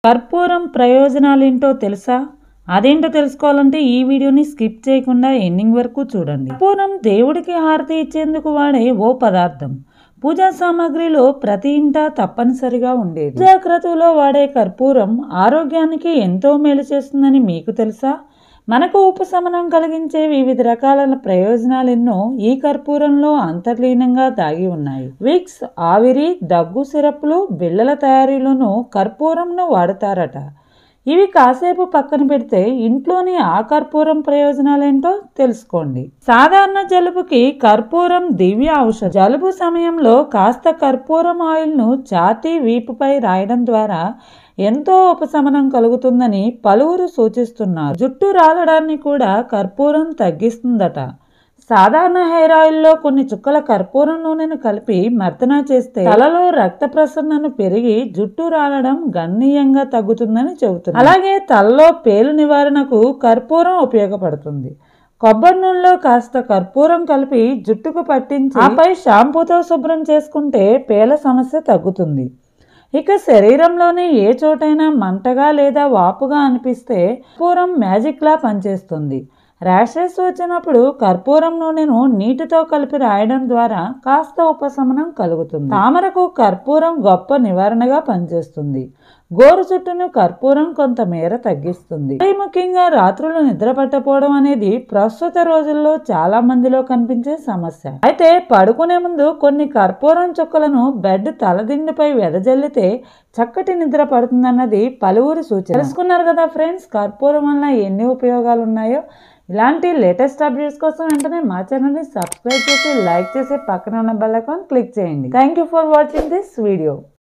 కర్పూరం ప్రయోజనాలేంటో తెలుసా అదేంటో తెలుసుకోవాలంటే ఈ వీడియోని స్కిప్ చేయకుండా ఎండింగ్ వరకు చూడండి కర్పూరం దేవుడికి హారతి ఇచ్చేందుకు వాడే ఓ పదార్థం పూజా సామాగ్రిలో ప్రతి ఇంట తప్పనిసరిగా ఉండేది పూజాకృతులో వాడే కర్పూరం ఆరోగ్యానికి ఎంతో మేలు చేస్తుందని మీకు తెలుసా మనకు ఉపశమనం కలిగించే వివిధ రకాల ప్రయోజనాలు ఎన్నో ఈ కర్పూరంలో అంతర్లీనంగా దాగి ఉన్నాయి విక్స్ ఆవిరి దగ్గు సిరప్లు బిళ్ళల తయారీలోనూ కర్పూరంను వాడతారట ఇవి కాసేపు పక్కన పెడితే ఇంట్లోని ఆ కర్పూరం ప్రయోజనాలేంటో తెలుసుకోండి సాధారణ జలుబుకి కర్పూరం దివ్య ఔషధం జలుబు సమయంలో కాస్త కర్పూరం ఆయిల్ను ఛాతీ వీపుపై రాయడం ద్వారా ఎంతో ఉపశమనం కలుగుతుందని పలువురు సూచిస్తున్నారు జుట్టు రాలడాన్ని కూడా కర్పూరం తగ్గిస్తుందట సాధారణ హెయిర్ ఆయిల్లో కొన్ని చుక్కల కర్పూరం నూనెను కలిపి మర్దన చేస్తే తలలో రక్త ప్రసరణను పెరిగి జుట్టు రాలడం గణనీయంగా తగ్గుతుందని చెబుతున్నారు అలాగే తలలో పేలు నివారణకు కర్పూరం ఉపయోగపడుతుంది కొబ్బరి నూనెలో కాస్త కర్పూరం కలిపి జుట్టుకు పట్టించి ఆపై షాంపూతో శుభ్రం చేసుకుంటే పేల సమస్య తగ్గుతుంది ఇక శరీరంలోని ఏ చోటైనా మంటగా లేదా వాపుగా అనిపిస్తే కర్పూరం మ్యాజిక్లా పనిచేస్తుంది ర్యాషెస్ వచ్చినప్పుడు కర్పూరం నూనెను నీటితో కలిపి రాయడం ద్వారా కాస్త ఉపశమనం కలుగుతుంది తామరకు కర్పూరం గొప్ప నివారణగా పనిచేస్తుంది గోరు చుట్టును కర్పూరం కొంత మేర తగ్గిస్తుంది మరీ ముఖ్యంగా రాత్రులు నిద్ర పట్టపోవడం అనేది ప్రస్తుత రోజుల్లో చాలా మందిలో కనిపించే సమస్య అయితే పడుకునే ముందు కొన్ని కర్పూరం చుక్కలను బెడ్ తలదిండుపై వెదజల్లితే చక్కటి నిద్ర పడుతుందన్నది పలువురు సూచన తెలుసుకున్నారు కదా ఫ్రెండ్స్ కర్పూరం వల్ల ఎన్ని ఉపయోగాలు ఉన్నాయో ఇలాంటి లేటెస్ట్ అప్డేట్స్ కోసం వెంటనే మా ఛానల్ని సబ్స్క్రైబ్ చేసి లైక్ చేసి పక్కన ఉన్న బెల్ ఐకాన్ క్లిక్ చేయండి thank you for watching this video